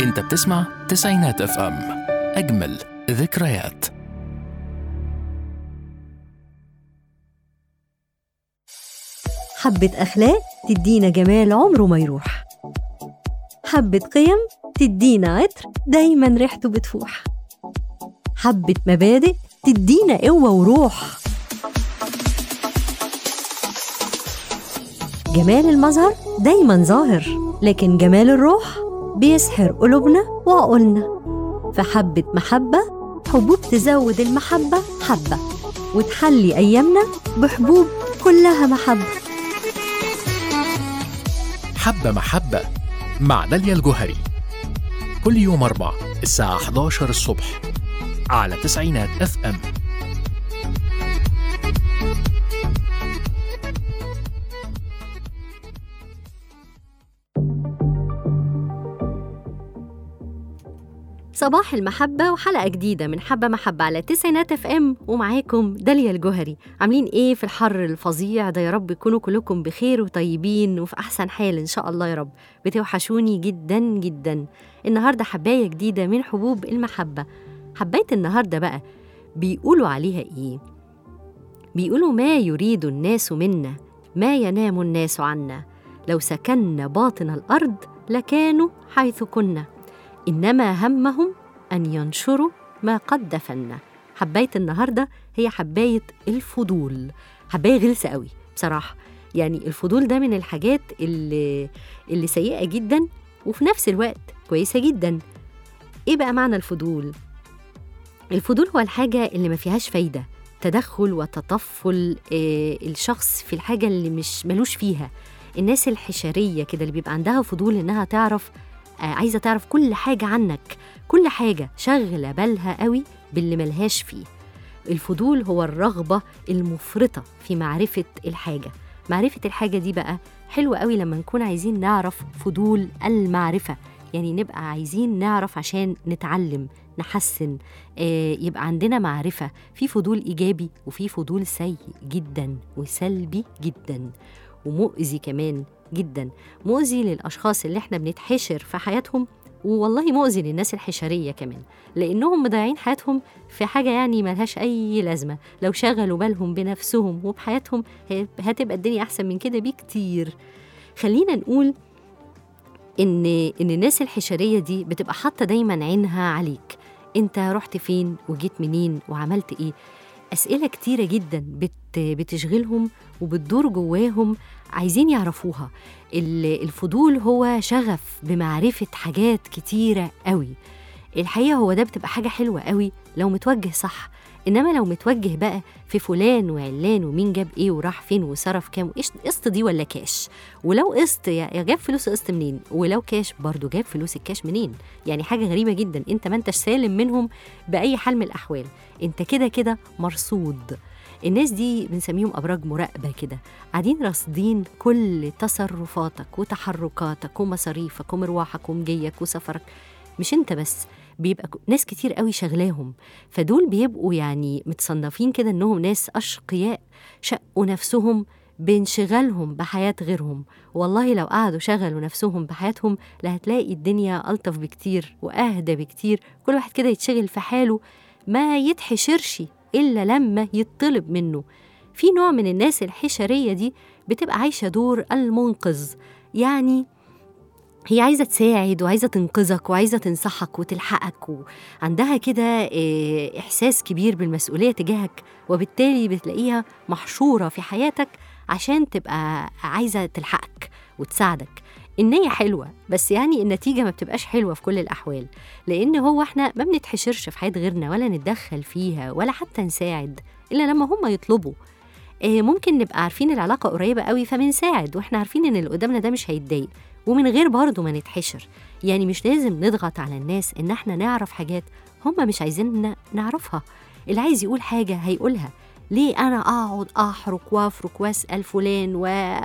انت بتسمع تسعينات اف ام اجمل ذكريات حبة أخلاق تدينا جمال عمره ما يروح حبة قيم تدينا عطر دايما ريحته بتفوح حبة مبادئ تدينا قوة وروح جمال المظهر دايما ظاهر لكن جمال الروح بيسحر قلوبنا وعقولنا فحبة محبة حبوب تزود المحبة حبة وتحلي أيامنا بحبوب كلها محبة حبة محبة مع داليا الجوهري كل يوم أربع الساعة 11 الصبح على تسعينات اف ام صباح المحبة وحلقة جديدة من حبة محبة على تسعينات اف ام ومعاكم داليا الجوهري عاملين ايه في الحر الفظيع ده يا رب تكونوا كلكم بخير وطيبين وفي احسن حال ان شاء الله يا رب بتوحشوني جدا جدا النهاردة حباية جديدة من حبوب المحبة حباية النهاردة بقى بيقولوا عليها ايه بيقولوا ما يريد الناس منا ما ينام الناس عنا لو سكننا باطن الارض لكانوا حيث كنا إنما همهم أن ينشروا ما قد دفنا حباية النهاردة هي حباية الفضول حباية غلسة قوي بصراحة يعني الفضول ده من الحاجات اللي, اللي سيئة جدا وفي نفس الوقت كويسة جدا إيه بقى معنى الفضول؟ الفضول هو الحاجة اللي ما فيهاش فايدة تدخل وتطفل آه الشخص في الحاجة اللي مش ملوش فيها الناس الحشرية كده اللي بيبقى عندها فضول إنها تعرف آه، عايزه تعرف كل حاجه عنك كل حاجه شغله بالها قوي باللي ملهاش فيه الفضول هو الرغبه المفرطه في معرفه الحاجه معرفه الحاجه دي بقى حلوه قوي لما نكون عايزين نعرف فضول المعرفه يعني نبقى عايزين نعرف عشان نتعلم نحسن آه، يبقى عندنا معرفه في فضول ايجابي وفي فضول سيء جدا وسلبي جدا ومؤذي كمان جدا مؤذي للأشخاص اللي احنا بنتحشر في حياتهم والله مؤذي للناس الحشرية كمان لأنهم مضيعين حياتهم في حاجة يعني ملهاش أي لازمة لو شغلوا بالهم بنفسهم وبحياتهم هي- هتبقى الدنيا أحسن من كده بكتير خلينا نقول إن إن الناس الحشرية دي بتبقى حاطة دايما عينها عليك أنت رحت فين وجيت منين وعملت إيه أسئلة كتيرة جدا بت بتشغلهم وبتدور جواهم عايزين يعرفوها ال- الفضول هو شغف بمعرفة حاجات كتيرة قوي الحقيقة هو ده بتبقى حاجة حلوة قوي لو متوجه صح إنما لو متوجه بقى في فلان وعلان ومين جاب إيه وراح فين وصرف كام إيش قسط دي ولا كاش ولو قسط يا يا جاب فلوس قسط منين ولو كاش برضو جاب فلوس الكاش منين يعني حاجة غريبة جدا أنت ما أنتش سالم منهم بأي حال من الأحوال أنت كده كده مرصود الناس دي بنسميهم أبراج مراقبة كده قاعدين راصدين كل تصرفاتك وتحركاتك ومصاريفك ومروحك ومجيك وسفرك مش انت بس بيبقى ك- ناس كتير قوي شغلاهم فدول بيبقوا يعني متصنفين كده انهم ناس اشقياء شقوا نفسهم بانشغالهم بحياة غيرهم والله لو قعدوا شغلوا نفسهم بحياتهم لا هتلاقي الدنيا ألطف بكتير وأهدى بكتير كل واحد كده يتشغل في حاله ما يتحشرش إلا لما يطلب منه في نوع من الناس الحشرية دي بتبقى عايشة دور المنقذ يعني هي عايزة تساعد وعايزة تنقذك وعايزة تنصحك وتلحقك وعندها كده آه، إحساس كبير بالمسؤولية تجاهك وبالتالي بتلاقيها محشورة في حياتك عشان تبقى عايزة تلحقك وتساعدك النية حلوة بس يعني النتيجة ما بتبقاش حلوة في كل الأحوال لأن هو إحنا ما بنتحشرش في حياة غيرنا ولا نتدخل فيها ولا حتى نساعد إلا لما هم يطلبوا آه، ممكن نبقى عارفين العلاقة قريبة قوي فبنساعد واحنا عارفين ان اللي قدامنا ده مش هيتضايق ومن غير برضه ما نتحشر يعني مش لازم نضغط على الناس ان احنا نعرف حاجات هم مش عايزيننا نعرفها اللي عايز يقول حاجة هيقولها ليه أنا أقعد أحرك وأفرك وأسأل فلان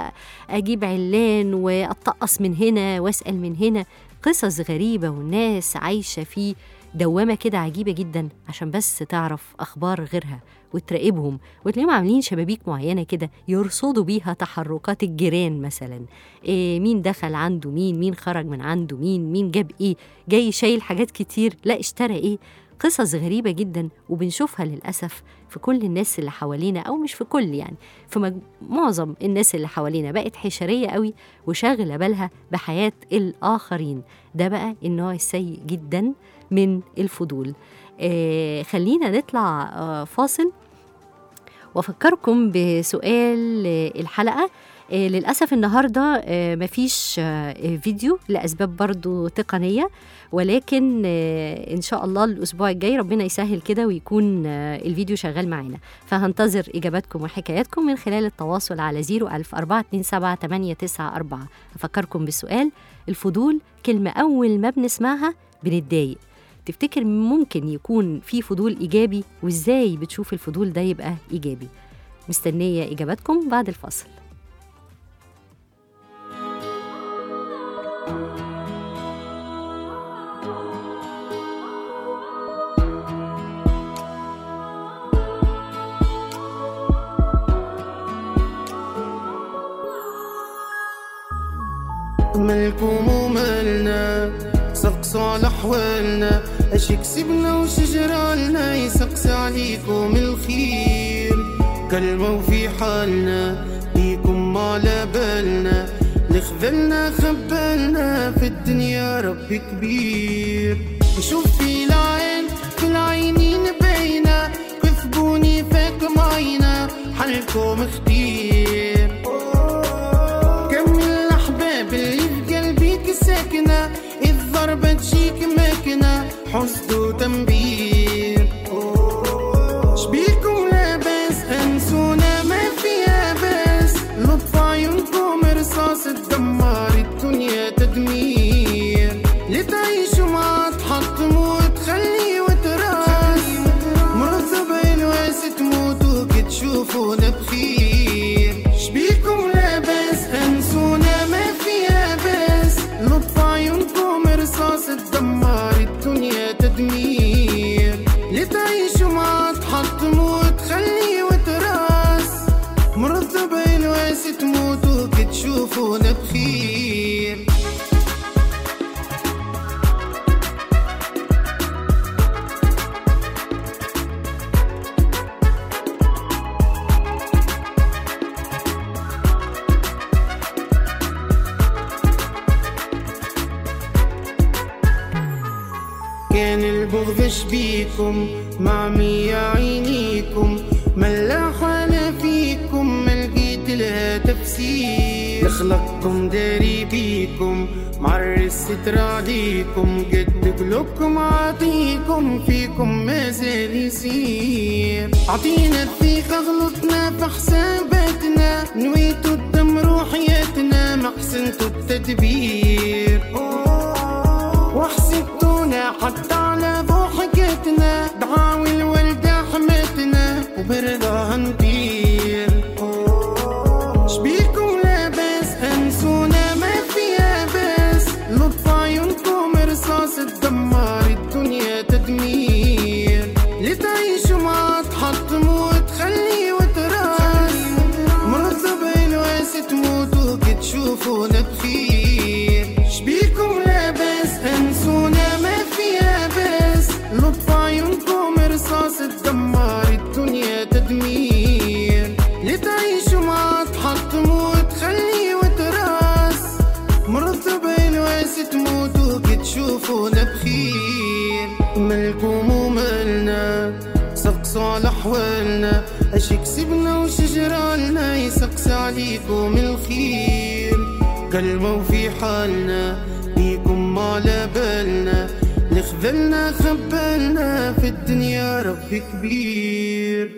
وأجيب علان وأتطقص من هنا وأسأل من هنا قصص غريبة والناس عايشة في دوامة كده عجيبة جدا عشان بس تعرف أخبار غيرها وتراقبهم وتلاقيهم عاملين شبابيك معينة كده يرصدوا بيها تحركات الجيران مثلا إيه مين دخل عنده مين مين خرج من عنده مين مين جاب إيه جاي شايل حاجات كتير لا اشترى إيه قصص غريبة جدا وبنشوفها للأسف في كل الناس اللي حوالينا أو مش في كل يعني في مج... معظم الناس اللي حوالينا بقت حشرية قوي وشاغلة بالها بحياة الآخرين ده بقى النوع السيء جدا من الفضول آه خلينا نطلع آه فاصل وافكركم بسؤال آه الحلقه آه للاسف النهارده آه مفيش آه فيديو لاسباب برضو تقنيه ولكن آه ان شاء الله الاسبوع الجاي ربنا يسهل كده ويكون آه الفيديو شغال معانا فهنتظر اجاباتكم وحكاياتكم من خلال التواصل على 01000 427 افكركم بالسؤال الفضول كلمه اول ما بنسمعها بنتضايق تفتكر ممكن يكون في فضول ايجابي وازاي بتشوف الفضول ده يبقى ايجابي مستنيه اجاباتكم بعد الفاصل ملكم ومالنا سقسوا على احوالنا اش كسبنا وش جرالنا يسقسي عليكم الخير كلمة وفي حالنا ليكم ما على بالنا اللي خذلنا خبالنا في الدنيا ربي كبير نشوف في العين في العينين باينة كذبوني فاكم عينا حالكم اختير كم من الأحباب اللي في قلبيك ساكنة الضربة تجيك ماكنة حسد وتنبير شبيكم لاباس انسونا ما فيها باس لطف عيونكم رصاص تدمر الدنيا تدمير لتعيشوا مع تحطموا وتخلي وتراس مرتبة الواس تموتوا كي تشوفونا بخير شبيكم لاباس انسونا ما فيها باس لطف عيونكم رصاص تدمر الدنيا تدمير لتعيشوا مع تحطموا وتخلي وتراس مرتبة الواس تموتوا كي تشوفونا بخير كان البغض شبيكم معمية عينيكم ملاح انا فيكم ما لقيت لها تفسير خلقكم داري بيكم معرس ستر عليكم قد قلوبكم عاطيكم فيكم ما زال يصير عطينا الثقة غلطنا في حساباتنا نويتوا تدمروا حياتنا ما حسنتوا التدبير وحسبتونا حتى على ضحكتنا دعاوي الوالدة حماتنا وبرضاها نطير شبيكم لاباس انسونا ما فيها باس لطف عيونكم رصاص تدمر الدنيا تدمير لتعيشوا مع تحطموا وتخلي وتراس مرتبة الواس تموتوا كي تشوفونا بخير شبيكم لاباس انسونا ما فيها باس لطف عيونكم رصاص تدمر الدنيا تدمير لتعيشوا مع تحطموا وتخلي وتراس مرتبة الواس تموتوا كي تشوفونا بخير ملكم ومالنا سقسوا على احوالنا اش كسبنا وش جرالنا يسقسي عليكم الخير كلمة وفي حالنا ليكم ما على بالنا اللي خذلنا خبالنا في الدنيا ربي كبير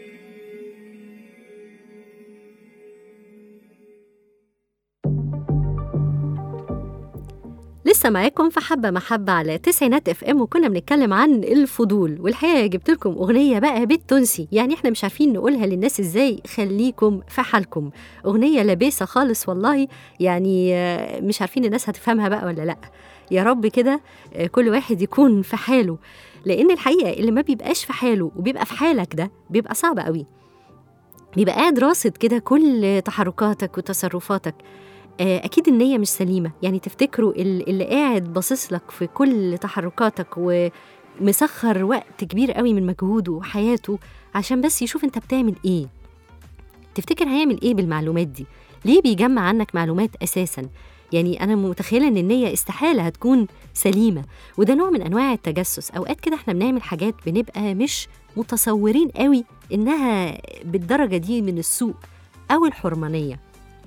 لسه معاكم في حبة محبة على تسعينات اف ام وكنا بنتكلم عن الفضول والحقيقة جبت لكم أغنية بقى بالتونسي يعني احنا مش عارفين نقولها للناس ازاي خليكم في حالكم أغنية لبيسة خالص والله يعني آه، مش عارفين الناس هتفهمها بقى ولا لأ يا رب كده آه، كل واحد يكون في حاله لان الحقيقه اللي ما بيبقاش في حاله وبيبقى في حالك ده بيبقى صعب قوي بيبقى قاعد راصد كده كل تحركاتك وتصرفاتك آه، اكيد النيه مش سليمه يعني تفتكروا ال- اللي قاعد باصص لك في كل تحركاتك ومسخر وقت كبير قوي من مجهوده وحياته عشان بس يشوف انت بتعمل ايه تفتكر هيعمل ايه بالمعلومات دي ليه بيجمع عنك معلومات اساسا يعني انا متخيله ان النيه استحاله هتكون سليمه وده نوع من انواع التجسس اوقات كده احنا بنعمل حاجات بنبقى مش متصورين قوي انها بالدرجه دي من السوء او الحرمانيه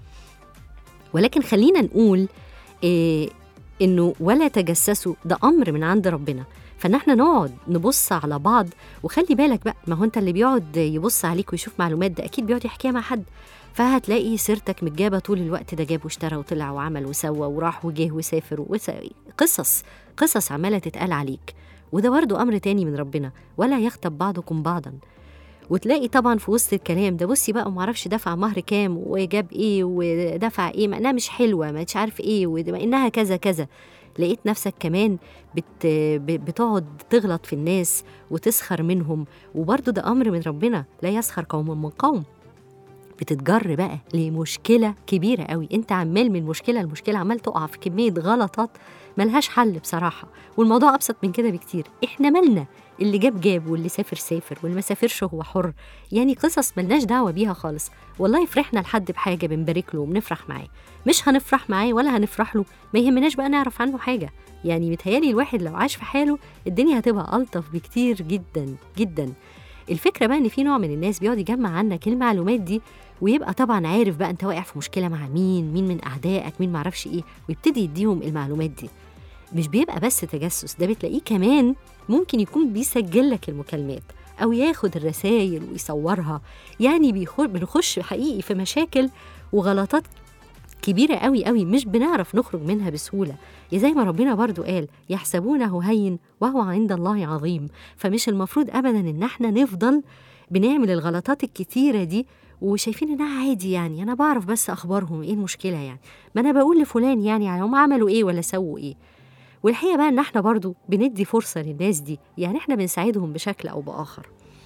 ولكن خلينا نقول إيه انه ولا تجسسوا ده امر من عند ربنا فان احنا نقعد نبص على بعض وخلي بالك بقى ما هو انت اللي بيقعد يبص عليك ويشوف معلومات ده اكيد بيقعد يحكيها مع حد فهتلاقي سيرتك متجابه طول الوقت ده جاب واشترى وطلع وعمل وسوى وراح وجه وسافر وس... قصص قصص عماله تتقال عليك وده برضه امر تاني من ربنا ولا يغتب بعضكم بعضا وتلاقي طبعا في وسط الكلام ده بصي بقى ومعرفش دفع مهر كام وجاب ايه ودفع ايه ما انها مش حلوه ما مش عارف ايه وما انها كذا كذا لقيت نفسك كمان بت ب- بتقعد تغلط في الناس وتسخر منهم وبرضه ده امر من ربنا لا يسخر قوم من قوم بتتجر بقى لمشكله كبيره قوي انت عمال من مشكله لمشكله عمال تقع في كميه غلطات ملهاش حل بصراحه والموضوع ابسط من كده بكتير احنا مالنا اللي جاب جاب واللي سافر سافر واللي ما سافرش هو حر يعني قصص ملناش دعوه بيها خالص والله فرحنا لحد بحاجه بنبارك له وبنفرح معاه مش هنفرح معاه ولا هنفرح له ما يهمناش بقى نعرف عنه حاجه يعني متهيالي الواحد لو عاش في حاله الدنيا هتبقى الطف بكتير جدا جدا الفكره بقى ان في نوع من الناس بيقعد يجمع عنك المعلومات دي ويبقى طبعا عارف بقى انت واقع في مشكله مع مين مين من اعدائك مين معرفش ايه ويبتدي يديهم المعلومات دي مش بيبقى بس تجسس ده بتلاقيه كمان ممكن يكون بيسجل لك المكالمات او ياخد الرسائل ويصورها يعني بيخش بنخش حقيقي في مشاكل وغلطات كبيرة قوي قوي مش بنعرف نخرج منها بسهولة يا زي ما ربنا برضو قال يحسبونه هين وهو عند الله عظيم فمش المفروض أبدا إن احنا نفضل بنعمل الغلطات الكتيرة دي وشايفين انها عادي يعني انا بعرف بس اخبارهم ايه المشكله يعني ما انا بقول لفلان يعني يعني هم عملوا ايه ولا سووا ايه والحقيقه بقى ان احنا برضو بندي فرصه للناس دي يعني احنا بنساعدهم بشكل او باخر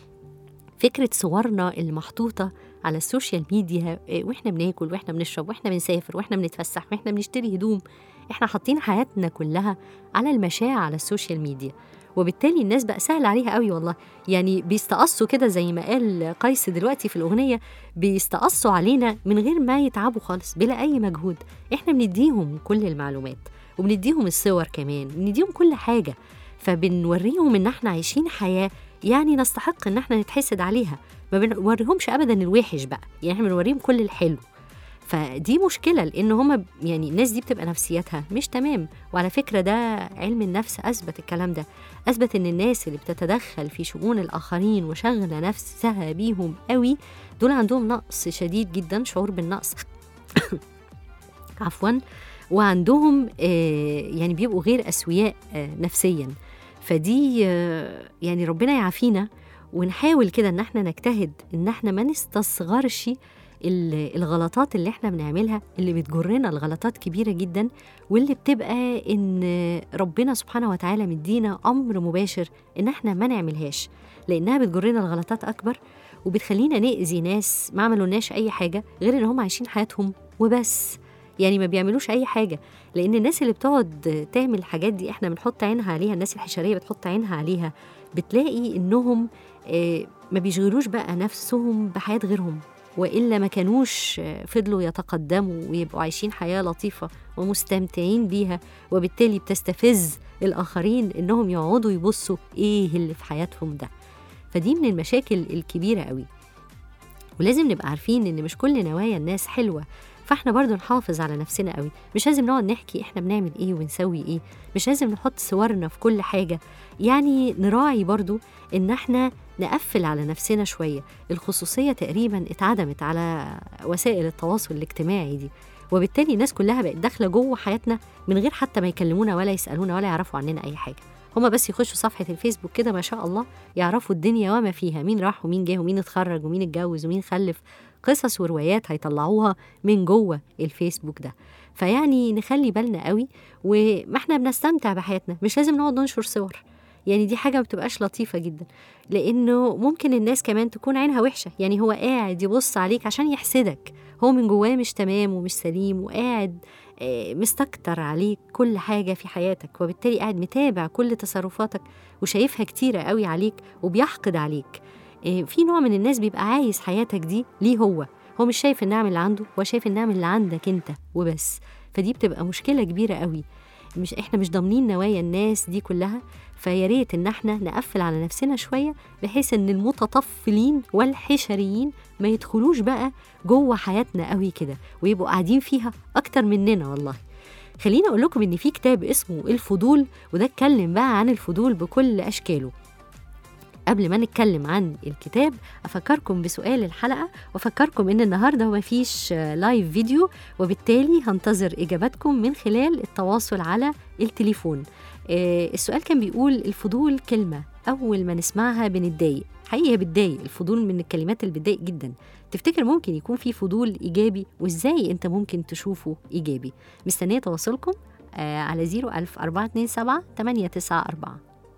فكره صورنا المحطوطه على السوشيال ميديا إيه، واحنا بناكل واحنا بنشرب واحنا بنسافر واحنا بنتفسح واحنا بنشتري هدوم احنا حاطين حياتنا كلها على المشاع على السوشيال ميديا وبالتالي الناس بقى سهل عليها قوي والله يعني بيستقصوا كده زي ما قال قيس دلوقتي في الاغنيه بيستقصوا علينا من غير ما يتعبوا خالص بلا اي مجهود احنا بنديهم كل المعلومات وبنديهم الصور كمان بنديهم كل حاجه فبنوريهم ان احنا عايشين حياه يعني نستحق ان احنا نتحسد عليها ما بنوريهمش ابدا الوحش بقى يعني احنا بنوريهم كل الحلو فدي مشكله لان هما يعني الناس دي بتبقى نفسيتها مش تمام وعلى فكره ده علم النفس اثبت الكلام ده اثبت ان الناس اللي بتتدخل في شؤون الاخرين وشغله نفسها بيهم قوي دول عندهم نقص شديد جدا شعور بالنقص عفوا وعندهم آه، يعني بيبقوا غير اسوياء آه، نفسيا فدي آه، يعني ربنا يعافينا ونحاول كده ان احنا نجتهد ان احنا ما نستصغرش ال- الغلطات اللي احنا بنعملها اللي بتجرنا لغلطات كبيره جدا واللي بتبقى ان ربنا سبحانه وتعالى مدينا امر مباشر ان احنا ما نعملهاش لانها بتجرنا لغلطات اكبر وبتخلينا ناذي ناس ما عملولناش اي حاجه غير ان هم عايشين حياتهم وبس يعني ما بيعملوش اي حاجه لان الناس اللي بتقعد تعمل الحاجات دي احنا بنحط عينها عليها الناس الحشريه بتحط عينها عليها بتلاقي انهم آه، ما بيشغلوش بقى نفسهم بحياه غيرهم والا ما كانوش آه، فضلوا يتقدموا ويبقوا عايشين حياه لطيفه ومستمتعين بيها وبالتالي بتستفز الاخرين انهم يقعدوا يبصوا ايه اللي في حياتهم ده فدي من المشاكل الكبيره قوي ولازم نبقى عارفين ان مش كل نوايا الناس حلوه فاحنا برضو نحافظ على نفسنا قوي مش لازم نقعد نحكي احنا بنعمل ايه ونسوي ايه مش لازم نحط صورنا في كل حاجه يعني نراعي برضو ان احنا نقفل على نفسنا شويه الخصوصيه تقريبا اتعدمت على وسائل التواصل الاجتماعي دي وبالتالي الناس كلها بقت داخله جوه حياتنا من غير حتى ما يكلمونا ولا يسالونا ولا يعرفوا عننا اي حاجه هما بس يخشوا صفحة الفيسبوك كده ما شاء الله يعرفوا الدنيا وما فيها مين راح ومين جه ومين اتخرج ومين اتجوز ومين خلف قصص وروايات هيطلعوها من جوه الفيسبوك ده فيعني نخلي بالنا قوي وما احنا بنستمتع بحياتنا مش لازم نقعد ننشر صور يعني دي حاجة ما بتبقاش لطيفة جدا لأنه ممكن الناس كمان تكون عينها وحشة يعني هو قاعد يبص عليك عشان يحسدك هو من جواه مش تمام ومش سليم وقاعد آه، مستكتر عليك كل حاجة في حياتك وبالتالي قاعد متابع كل تصرفاتك وشايفها كتيرة قوي عليك وبيحقد عليك آه، في نوع من الناس بيبقى عايز حياتك دي ليه هو هو مش شايف النعم اللي عنده هو شايف النعم اللي عندك انت وبس فدي بتبقى مشكلة كبيرة قوي مش احنا مش ضامنين نوايا الناس دي كلها فيا ريت ان احنا نقفل على نفسنا شويه بحيث ان المتطفلين والحشريين ما يدخلوش بقى جوه حياتنا قوي كده ويبقوا قاعدين فيها اكتر مننا والله خليني اقول لكم ان في كتاب اسمه الفضول وده اتكلم بقى عن الفضول بكل اشكاله قبل ما نتكلم عن الكتاب افكركم بسؤال الحلقه وافكركم ان النهارده مفيش آه، لايف فيديو وبالتالي هنتظر اجاباتكم من خلال التواصل على التليفون آه، السؤال كان بيقول الفضول كلمه اول ما نسمعها بنتضايق حقيقي هي بتضايق الفضول من الكلمات اللي بتضايق جدا تفتكر ممكن يكون في فضول ايجابي وازاي انت ممكن تشوفه ايجابي مستنيه تواصلكم آه، على 01000 427 894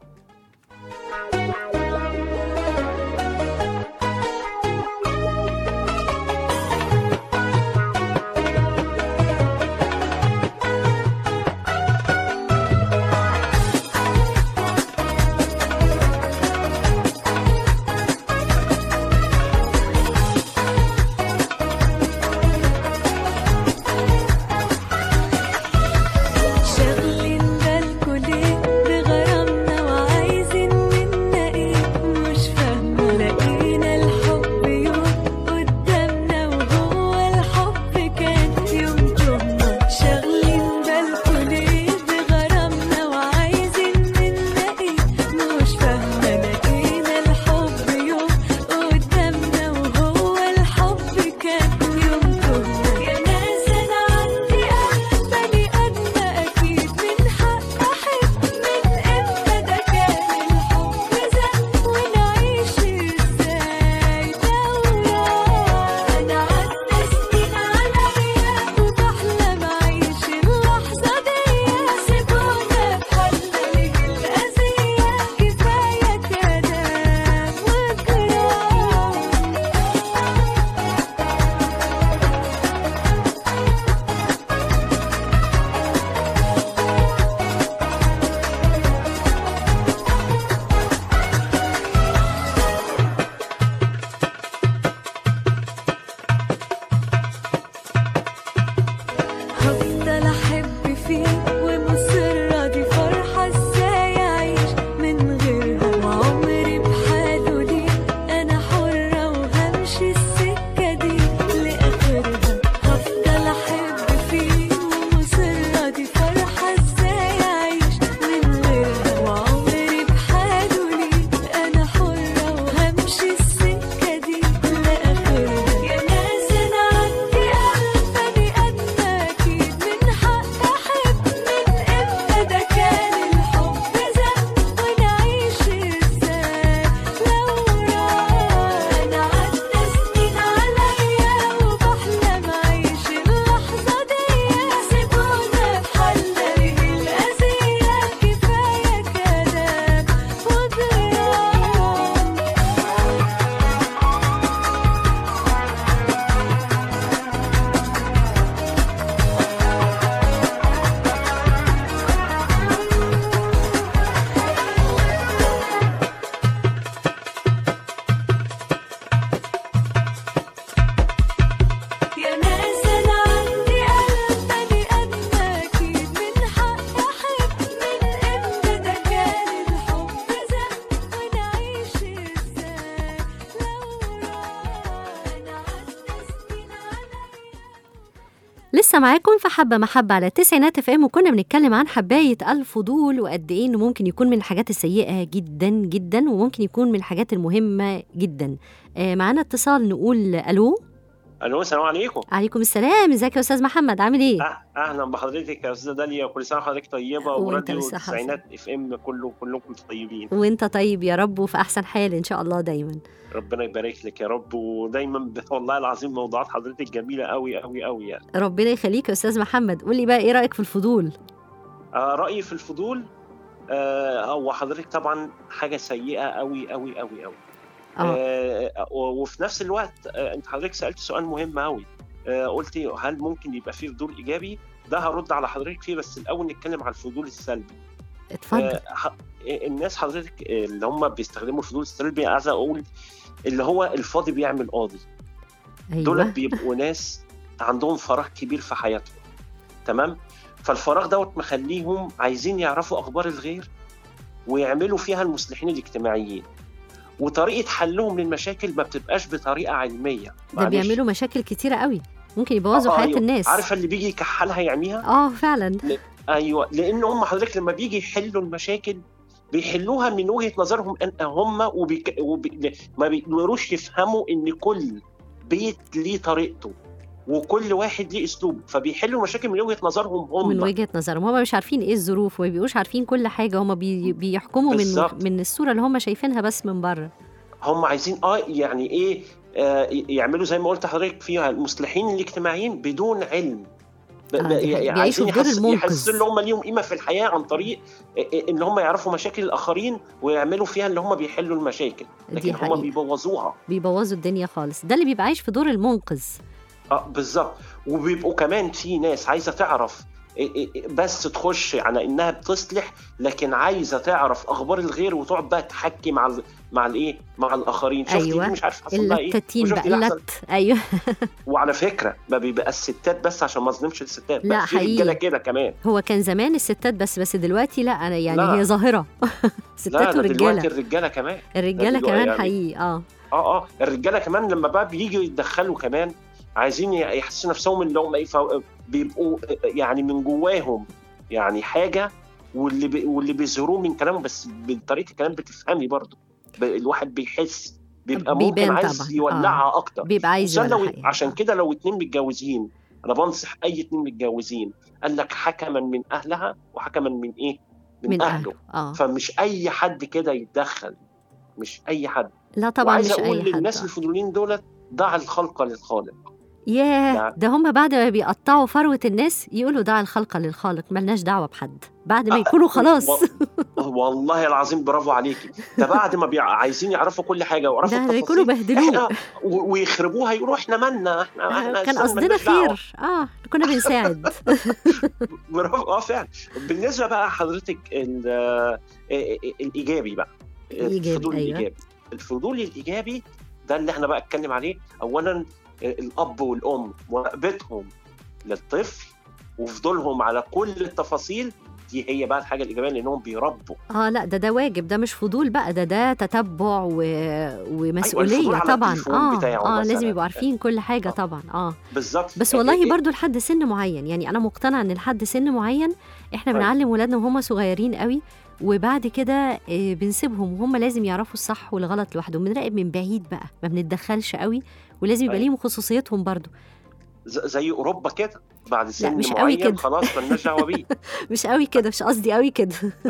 شاغلين بالكوا ليه بغرامنا وعايزين منا ايه مش فاهمة لقينا الحب يوم قدامنا وهو الحب كان يوم تهمة شاغلين بالكوا ليه بغرامنا وعايزين منا ايه مش فاهمة لقينا الحب يوم قدامنا وهو الحب كان يوم تهمة يا ناس انا عندي قلب بني ادمة اكيد من حق احب من امتى ده كان الحب زق ونعيش ازاي دورة انا عدى سنين عليا وبحلم اعيش اللحظة دي سيبونا بحالنا ليه الاذية كفاية كلام وكرام هفضل احب فيه ومصرة دي فرحة ازاي اعيش من غيرها وعمري بحاله ليه انا حرة وهمشي السكة دي لاخرها هفضل احب فيه ومصرة دي فرحة ازاي اعيش من غيرها وعمري بحاله ليه انا حرة وهمشي السكة دي لاخرها يا ناس انا عندي قلب بني ادمة اكيد من حق احب من امتى ده كان الحب زق ونعيش ازاي لو راح انا عدى سنين عليا وبحلم اعيش اللحظة دي سيبونا بحالنا ليه الاذية كفاية كلام وغرام يا ناس انا عندي قلب بني ادمة اكيد من حق احب من امتى ده كان الحب زق ونعيش ازاي لو راح انا عدى سنين عليا لسه معاكم في حبة محبة على التسعينات اف ام وكنا بنتكلم عن حباية الفضول وقد ايه انه ممكن يكون من الحاجات السيئة جدا جدا وممكن يكون من الحاجات المهمة جدا آه معانا اتصال نقول الو الو السلام عليكم عليكم السلام ازيك يا استاذ محمد عامل ايه أه- اهلا بحضرتك يا استاذه داليا كل سنه وحضرتك طيبه وأنت وراديو بالصحة التسعينات اف ام كله كلكم طيبين وانت طيب يا رب وفي احسن حال ان شاء الله دايما ربنا يبارك لك يا رب ودايما ب- والله العظيم موضوعات حضرتك جميله قوي قوي قوي يعني ربنا يخليك يا استاذ محمد قول لي بقى ايه رايك في الفضول آه رايي في الفضول آه هو حضرتك طبعا حاجه سيئه قوي قوي قوي قوي اه آه و- وفي نفس الوقت آه انت حضرتك سالت سؤال مهم قوي آه قلتي هل ممكن يبقى فيه فضول ايجابي ده هرد على حضرتك فيه بس الاول نتكلم على الفضول السلبي اتفضل آه، ح- الناس حضرتك آه، اللي هم بيستخدموا الفضول السلبي عايز اقول اللي هو الفاضي بيعمل قاضي دول ايوه بيبقوا ناس عندهم فراغ كبير في حياتهم تمام فالفراغ دوت مخليهم عايزين يعرفوا اخبار الغير ويعملوا فيها المصلحين الاجتماعيين وطريقه حلهم للمشاكل ما بتبقاش بطريقه علميه ده معلش. بيعملوا مشاكل كتيره قوي ممكن يبوظوا آه، حياه أيوة. الناس عارفه اللي بيجي يكحلها يعميها اه فعلا ايوه لان هم حضرتك لما بيجي يحلوا المشاكل بيحلوها من وجهه نظرهم ان هم وبيك... وبي... ما بيقدروش يفهموا ان كل بيت ليه طريقته وكل واحد ليه اسلوبه فبيحلوا مشاكل من وجهه نظرهم هم من وجهه نظرهم هم مش عارفين ايه الظروف وما بيبقوش عارفين كل حاجه هم بي بيحكموا من بالظبط. من الصوره اللي هم شايفينها بس من بره هم عايزين اه يعني ايه آه يعملوا زي ما قلت لحضرتك فيها المصلحين الاجتماعيين بدون علم ب- آه، ب- دي حقيقة. يعني بيعيشوا عايزين في دور يحس- المنقذ. يحسوا ان هم ليهم قيمه في الحياه عن طريق آه، آه، ان هم يعرفوا مشاكل الاخرين ويعملوا فيها اللي هم بيحلوا المشاكل دي لكن هم حقيقة. بيبوظوها بيبوظوا الدنيا خالص ده اللي بيبقى عايش في دور المنقذ اه بالظبط وبيبقوا كمان في ناس عايزه تعرف إيه إيه إيه بس تخش على انها بتصلح لكن عايزه تعرف اخبار الغير وتقعد بقى تحكي مع ال... مع الايه مع الاخرين شفتي أيوة. دي مش عارف حصل لها ايه اللتاتين وشفتي بقى اللي حصل- اللت ايوه وعلى فكره ما بيبقى الستات بس عشان ما اظلمش الستات لا، بقى في حقيقي. رجاله كده كمان هو كان زمان الستات بس بس دلوقتي لا انا يعني لا. هي ظاهره لا ستات ده دلوقتي ورجاله الرجاله كمان الرجاله دلوقتي كمان يعني. حقيقي اه اه اه الرجاله كمان لما بقى بييجوا يتدخلوا كمان عايزين يحسوا نفسهم اللي هم ايه فو- بيبقوا يعني من جواهم يعني حاجه واللي بي واللي بيظهروه من كلامه بس بطريقه الكلام بتفهمي برضه ب- الواحد بيحس بيبقى ممكن بيبان عايز طبعاً. يولعها اكتر بيبقى عايز عشان يولع لو حقيقي. عشان كده لو اتنين متجوزين انا بنصح اي اتنين متجوزين قال لك حكما من اهلها وحكما من ايه؟ من, من اهله اه فمش اي حد كده يتدخل مش اي حد لا طبعا وعايز مش اقول اي حد للناس آه. الفضوليين دولت ضع الخلق للخالق ياه لا. ده هم بعد ما بيقطعوا فروة الناس يقولوا دع الخلق للخالق ملناش دعوة بحد بعد ما آه، يكونوا خلاص و- والله العظيم برافو عليكي ده بعد ما بيع... عايزين يعرفوا كل حاجه ويعرفوا ده يكونوا التفاصيل بهدلوه احنا و- ويخربوها يقولوا احنا مالنا احنا احنا كان أساساً قصدنا مالناش دعوة. خير اه كنا بنساعد برافو اه فعلا بالنسبه بقى حضرتك ال... آه، آه، الايجابي بقى الإيجابي، الفضول أيوة. الايجابي الفضول الايجابي ده اللي احنا بقى اتكلم عليه اولا آه، الاب والام مراقبتهم للطفل وفضولهم على كل التفاصيل دي هي بقى الحاجه الايجابيه لانهم بيربوا اه لا ده ده واجب ده مش فضول بقى ده ده تتبع و... ومسؤولية الفضول على طبعا التليفون اه بتاعه اه مثلاً. لازم يبقوا عارفين كل حاجة آه. طبعا اه بالظبط بس إيه- والله إيه- برضو لحد سن معين يعني انا مقتنعه ان لحد سن معين احنا طيب. بنعلم ولادنا وهم صغيرين قوي وبعد كده آه، بنسيبهم وهم لازم يعرفوا الصح والغلط لوحدهم بنراقب من بعيد بقى ما بنتدخلش قوي ولازم يبقى طيب. ليهم خصوصيتهم برضو ز- زي اوروبا كده بعد سن مش قوي معين كده. خلاص مالناش دعوه بيه مش قوي كده مش قصدي قوي كده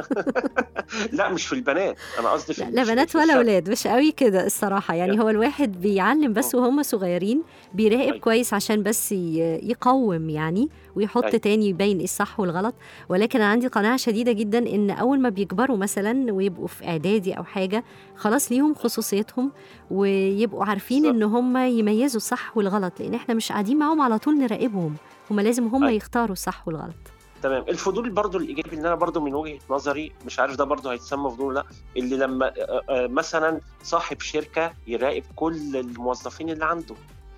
لا مش في البنات انا قصدي في لا, لا في- بنات في ولا الشاب. ولاد مش قوي كده الصراحه يعني يا. هو الواحد بيعلم بس آه. وهم صغيرين بيراقب طيب. كويس عشان بس ي- يقوم يعني ويحط طيب. تاني يبين ايه الصح والغلط ولكن انا عندي قناعه شديده جدا ان اول ما بيكبروا مثلا ويبقوا في اعدادي او حاجه خلاص ليهم خصوصيتهم ويبقوا عارفين بالظبط. ان هم يميزوا الصح والغلط لان احنا مش قاعدين معاهم على طول نراقبهم هم لازم هم طيب. يختاروا الصح والغلط تمام الفضول برضو الايجابي اللي انا برضو من وجهه نظري مش عارف ده برضو هيتسمى فضول ولا لا اللي لما آه، آه، مثلا صاحب شركه يراقب كل الموظفين اللي عنده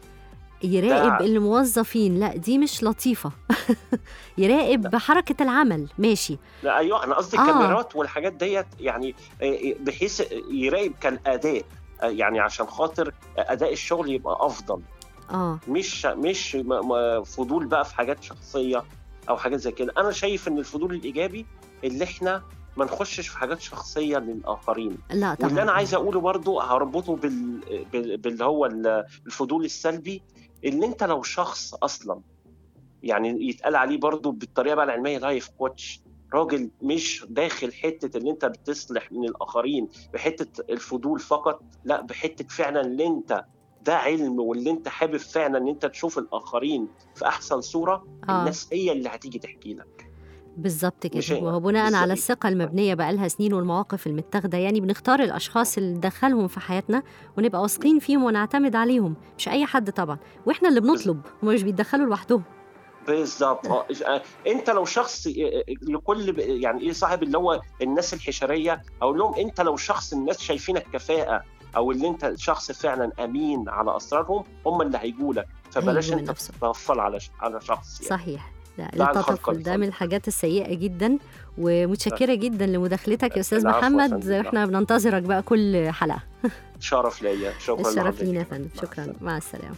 يراقب ده- الموظفين لا دي مش لطيفه يراقب حركه العمل ماشي لا ايوه انا قصدي آه. الكاميرات والحاجات ديت يعني آه، بحيث يراقب كالاداء آه، يعني عشان خاطر اداء الشغل يبقى افضل اه مش مش م- م- فضول بقى في حاجات شخصيه او حاجات زي كده انا شايف ان الفضول الايجابي اللي احنا ما نخشش في حاجات شخصيه للاخرين لا طبعا واللي انا عايز اقوله برضو هربطه بال... بال... باللي هو ال- الفضول السلبي اللي انت لو شخص اصلا يعني يتقال عليه برضو بالطريقه بقى العلميه لايف كوتش راجل مش داخل حته اللي انت بتصلح من الاخرين بحته الفضول فقط لا بحته فعلا اللي انت ده علم واللي انت حابب فعلا ان انت تشوف الاخرين في احسن صوره آه. الناس هي اللي هتيجي تحكي لك بالظبط مش كده هي- وهو بناء على بالظبط. الثقة المبنية بقالها سنين والمواقف المتاخدة يعني بنختار الأشخاص اللي ندخلهم في حياتنا ونبقى واثقين فيهم ونعتمد عليهم مش أي حد طبعا وإحنا اللي بنطلب هم مش بيتدخلوا لوحدهم بالظبط اه آه، انت لو شخص آه، آه، لكل ب- يعني ايه صاحب اللي هو الناس الحشريه اقول لهم انت لو شخص الناس شايفينك كفاءه او اللي انت شخص فعلا امين على اسرارهم هم اللي هيجوا لك فبلاش هيجوا من انت نفسهم. تتطفل على ش- على شخص يعني. صحيح لا ده على الخلق التطفل ده الخلق. من الحاجات السيئة جدا ومتشكرة جدا لمداخلتك يا أستاذ العفو يا محمد فندم. احنا بننتظرك بقى كل حلقة شرف ليا شكرا الشرف لحضرتك. لينا يا فندم مع شكرا السلامة. مع السلامة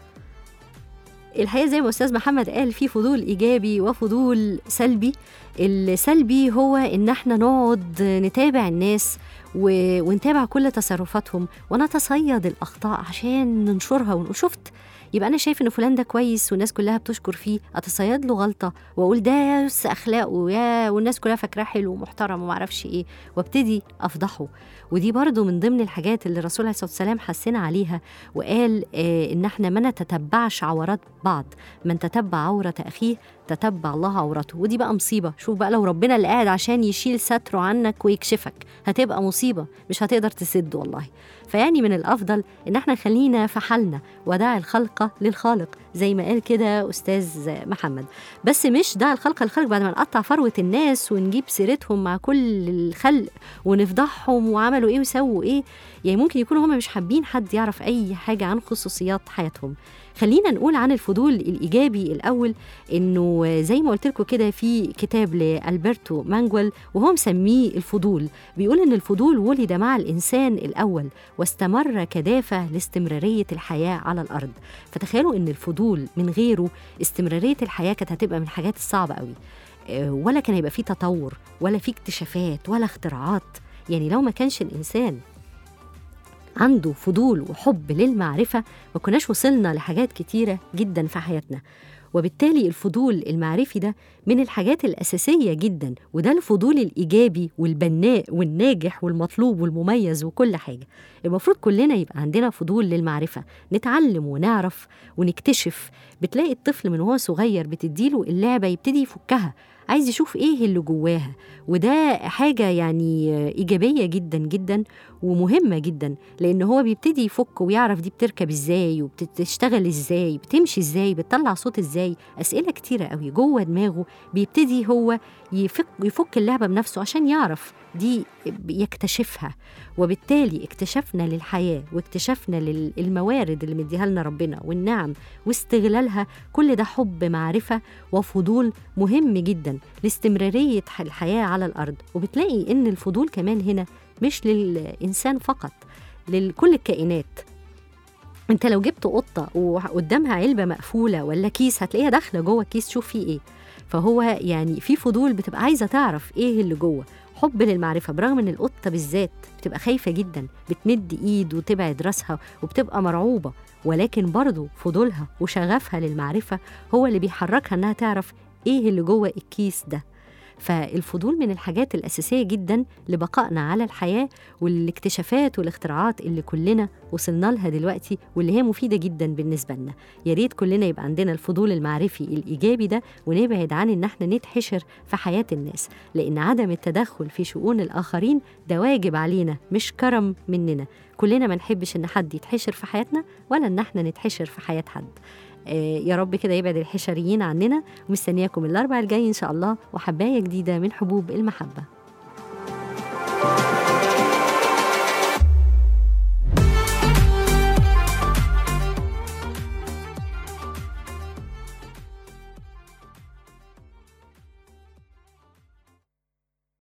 الحقيقة زي ما أستاذ محمد قال في فضول إيجابي وفضول سلبي السلبي هو إن احنا نقعد نتابع الناس و... ونتابع كل تصرفاتهم ونتصيد الأخطاء عشان ننشرها ونقول شفت يبقى أنا شايف إن فلان ده كويس والناس كلها بتشكر فيه أتصيد له غلطة وأقول ده بس أخلاقه يا والناس كلها فاكراه حلو ومحترم ومعرفش إيه وابتدي أفضحه ودي برضو من ضمن الحاجات اللي الرسول عليه الصلاة والسلام حسنا عليها وقال آه إن احنا ما نتتبعش عورات بعض من تتبع عورة أخيه تتبع الله عورته ودي بقى مصيبة شوف بقى لو ربنا اللي قاعد عشان يشيل ستره عنك ويكشفك هتبقى مصيبة مش هتقدر تسد والله فيعني من الأفضل إن احنا خلينا في حالنا ودع الخلق للخالق زي ما قال كده أستاذ محمد بس مش دع الخلق للخالق بعد ما نقطع فروة الناس ونجيب سيرتهم مع كل الخلق ونفضحهم وعملوا ايه وسووا ايه يعني ممكن يكونوا هم مش حابين حد يعرف اي حاجه عن خصوصيات حياتهم خلينا نقول عن الفضول الايجابي الاول انه زي ما قلت لكم كده في كتاب لالبرتو مانجويل وهو مسميه الفضول بيقول ان الفضول ولد مع الانسان الاول واستمر كدافع لاستمراريه الحياه على الارض فتخيلوا ان الفضول من غيره استمراريه الحياه كانت هتبقى من الحاجات الصعبه قوي آه، ولا كان هيبقى فيه تطور ولا فيه اكتشافات ولا اختراعات يعني لو ما كانش الانسان عنده فضول وحب للمعرفة ما كناش وصلنا لحاجات كتيرة جدا في حياتنا وبالتالي الفضول المعرفي ده من الحاجات الأساسية جدا وده الفضول الإيجابي والبناء والناجح والمطلوب والمميز وكل حاجة المفروض كلنا يبقى عندنا فضول للمعرفة نتعلم ونعرف ونكتشف بتلاقي الطفل من وهو صغير بتديله اللعبة يبتدي يفكها عايز يشوف ايه اللي جواها وده حاجة يعني إيجابية جدا جدا ومهمة جدا لأن هو بيبتدي يفك ويعرف دي بتركب ازاي وبتشتغل ازاي بتمشي ازاي بتطلع صوت ازاي أسئلة كتيرة قوي جوه دماغه بيبتدي هو يفك, يفك اللعبة بنفسه عشان يعرف دي يكتشفها وبالتالي اكتشافنا للحياة واكتشافنا للموارد اللي مديها لنا ربنا والنعم واستغلالها كل ده حب معرفة وفضول مهم جدا لاستمرارية الحياة على الأرض وبتلاقي إن الفضول كمان هنا مش للإنسان فقط لكل الكائنات انت لو جبت قطة وقدامها علبة مقفولة ولا كيس هتلاقيها داخلة جوه الكيس شوف فيه ايه فهو يعني في فضول بتبقى عايزة تعرف ايه اللي جوه حب للمعرفة برغم ان القطة بالذات بتبقى خايفة جدا بتمد ايد وتبعد راسها وبتبقى مرعوبة ولكن برضو فضولها وشغفها للمعرفة هو اللي بيحركها انها تعرف ايه اللي جوه الكيس ده فالفضول من الحاجات الأساسية جدا لبقائنا على الحياة والاكتشافات والاختراعات اللي كلنا وصلنا لها دلوقتي واللي هي مفيدة جدا بالنسبة لنا يا ريت كلنا يبقى عندنا الفضول المعرفي الإيجابي ده ونبعد عن إن احنا نتحشر في حياة الناس لأن عدم التدخل في شؤون الآخرين ده واجب علينا مش كرم مننا كلنا ما نحبش إن حد يتحشر في حياتنا ولا إن احنا نتحشر في حياة حد يا رب كده يبعد الحشريين عننا ومستنياكم الاربع الجاي ان شاء الله وحبايه جديده من حبوب المحبه